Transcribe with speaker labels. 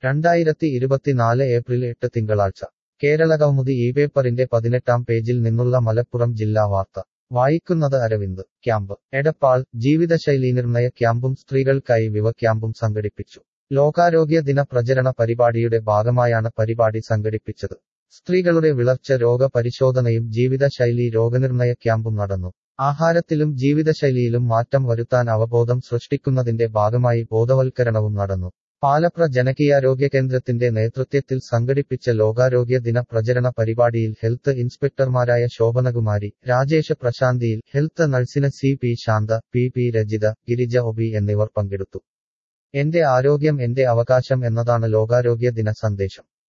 Speaker 1: രണ്ടായിരത്തി ഇരുപത്തിനാല് ഏപ്രിൽ എട്ട് തിങ്കളാഴ്ച കേരളകൗമുദി ഈ പേപ്പറിന്റെ പതിനെട്ടാം പേജിൽ നിന്നുള്ള മലപ്പുറം ജില്ലാ വാർത്ത വായിക്കുന്നത് അരവിന്ദ് ക്യാമ്പ് എടപ്പാൾ ജീവിതശൈലി നിർണയ ക്യാമ്പും സ്ത്രീകൾക്കായി വിവ ക്യാമ്പും സംഘടിപ്പിച്ചു ലോകാരോഗ്യ ദിന പ്രചരണ പരിപാടിയുടെ ഭാഗമായാണ് പരിപാടി സംഘടിപ്പിച്ചത് സ്ത്രീകളുടെ വിളർച്ച രോഗ പരിശോധനയും ജീവിതശൈലി രോഗനിർണയ ക്യാമ്പും നടന്നു ആഹാരത്തിലും ജീവിതശൈലിയിലും മാറ്റം വരുത്താൻ അവബോധം സൃഷ്ടിക്കുന്നതിന്റെ ഭാഗമായി ബോധവൽക്കരണവും നടന്നു പാലപ്ര ജനകീയാരോഗ്യ കേന്ദ്രത്തിന്റെ നേതൃത്വത്തിൽ സംഘടിപ്പിച്ച ലോകാരോഗ്യ ദിന പ്രചരണ പരിപാടിയിൽ ഹെൽത്ത് ഇൻസ്പെക്ടർമാരായ ശോഭനകുമാരി രാജേഷ പ്രശാന്തിയിൽ ഹെൽത്ത് നഴ്സിന് C P Shantha P P Rajitha Girija ഒബി എന്നിവർ പങ്കെടുത്തു എന്റെ ആരോഗ്യം എന്റെ അവകാശം എന്നതാണ് ലോകാരോഗ്യ ദിന സന്ദേശം